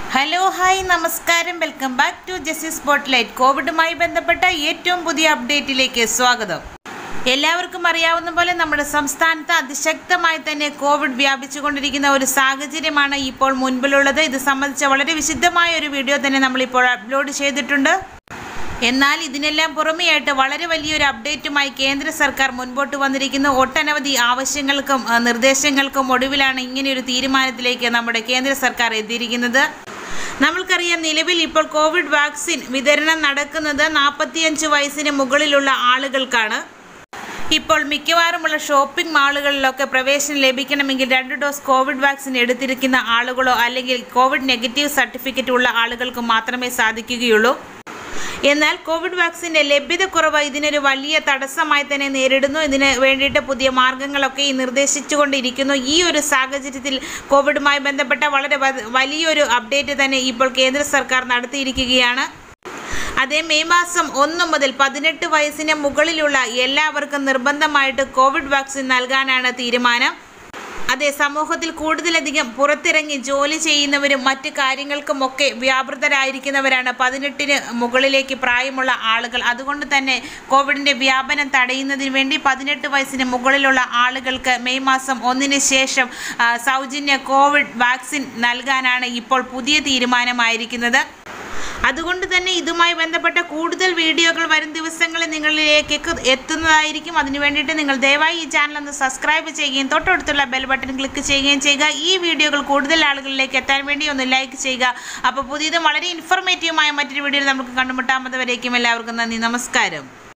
hello hi നമസ്കാരം welcome back to Jessy spotlight കോവിഡുമായി ബന്ധപ്പെട്ട ഏറ്റവും പുതിയ അപ്ഡേറ്റിലേക്ക് സ്വാഗതം എല്ലാവർക്കും അറിയാവുന്ന പോലെ നമ്മുടെ സംസ്ഥാനത്ത് അതിശക്തമായി തന്നെ കോവിഡ് വ്യാപിച്ചുകൊണ്ടിരിക്കുന്ന ഒരു സാഹചര്യമാണ് ഇപ്പോൾ മുൻപിലുള്ളത് ഇത് സംബന്ധിച്ച വളരെ വിശുദ്ധമായ ഒരു വീഡിയോ തന്നെ നമ്മളിപ്പോൾ അപ്ലോഡ് ചെയ്തിട്ടുണ്ട് എന്നാൽ ഇതിനെല്ലാം പുറമെയായിട്ട് വളരെ വലിയൊരു അപ്ഡേറ്റുമായി കേന്ദ്ര സർക്കാർ മുൻപോട്ട് വന്നിരിക്കുന്നു ഒട്ടനവധി ആവശ്യങ്ങൾക്കും ആ, നിർദ്ദേശങ്ങൾക്കും ഒടുവിലാണ് ഇങ്ങനെയൊരു തീരുമാനത്തിലേക്ക് നമ്മുടെ കേന്ദ്ര സർക്കാർ എത്തിയിരിക്കുന്നത് നമ്മൾക്കറിയാം നിലവിൽ ഇപ്പോൾ കോവിഡ് വാക്സിൻ വിതരണം നടക്കുന്നത് നാൽപ്പത്തിയഞ്ച് വയസ്സിന് മുകളിലുള്ള ആളുകൾക്കാണ് ഇപ്പോൾ മിക്കവാറുമുള്ള ഷോപ്പിംഗ് മാളുകളിലൊക്കെ പ്രവേശനം ലഭിക്കണമെങ്കിൽ രണ്ട് ഡോസ് കോവിഡ് വാക്സിൻ എടുത്തിരിക്കുന്ന ആളുകളോ അല്ലെങ്കിൽ കോവിഡ് നെഗറ്റീവ് സർട്ടിഫിക്കറ്റ് ഉള്ള ആളുകൾക്ക് മാത്രമേ സാധിക്കുകയുള്ളൂ എന്നാൽ കോവിഡ് വാക്സിൻ്റെ ലഭ്യതക്കുറവ് ഇതിനൊരു വലിയ തടസ്സമായി തന്നെ നേരിടുന്നു ഇതിന് വേണ്ടിയിട്ട് പുതിയ മാർഗങ്ങളൊക്കെ ഈ നിർദ്ദേശിച്ചുകൊണ്ടിരിക്കുന്നു ഈ ഒരു സാഹചര്യത്തിൽ കോവിഡുമായി ബന്ധപ്പെട്ട വളരെ വ- വലിയൊരു അപ്ഡേറ്റ് തന്നെ ഇപ്പോൾ കേന്ദ്ര സർക്കാർ നടത്തിയിരിക്കുകയാണ് അതേ മെയ് മാസം ഒന്ന് മുതൽ പതിനെട്ട് വയസ്സിന് മുകളിലുള്ള എല്ലാവർക്കും നിർബന്ധമായിട്ട് കോവിഡ് വാക്സിൻ നൽകാനാണ് തീരുമാനം അതെ സമൂഹത്തിൽ കൂടുതലധികം പുറത്തിറങ്ങി ജോലി ചെയ്യുന്നവരും മറ്റ് കാര്യങ്ങൾക്കുമൊക്കെ വ്യാപൃതരായിരിക്കുന്നവരാണ് പതിനെട്ടിന് മുകളിലേക്ക് പ്രായമുള്ള ആളുകൾ അതുകൊണ്ട് തന്നെ കോവിഡിൻ്റെ വ്യാപനം തടയുന്നതിന് വേണ്ടി പതിനെട്ട് വയസ്സിന് മുകളിലുള്ള ആളുകൾക്ക് മെയ് മാസം ഒന്നിന് ശേഷം ആ, സൗജന്യ കോവിഡ് വാക്സിൻ നൽകാനാണ് ഇപ്പോൾ പുതിയ തീരുമാനമായിരിക്കുന്നത് അതുകൊണ്ട് തന്നെ ഇതുമായി ബന്ധപ്പെട്ട കൂടുതൽ വീഡിയോകൾ വരും ദിവസങ്ങളിൽ നിങ്ങളിലേക്ക് എക്ക് എത്തുന്നതായിരിക്കും അതിനു വേണ്ടിയിട്ട് നിങ്ങൾ ദയവായി ഈ ചാനൽ ഒന്ന് സബ്സ്ക്രൈബ് ചെയ്യുകയും തൊട്ടടുത്തുള്ള ബെൽ ബട്ടൺ ക്ലിക്ക് ചെയ്യുകയും ചെയ്യുക ഈ വീഡിയോകൾ കൂടുതൽ ആളുകളിലേക്ക് എത്താൻ വേണ്ടി ഒന്ന് ലൈക്ക് ചെയ്യുക അപ്പോൾ പുതിയതും വളരെ ഇൻഫോർമേറ്റീവുമായ മറ്റൊരു വീഡിയോയിൽ നമുക്ക് കണ്ടുമുട്ടാമത് വരേക്കും എല്ലാവർക്കും നന്ദി നമസ്കാരം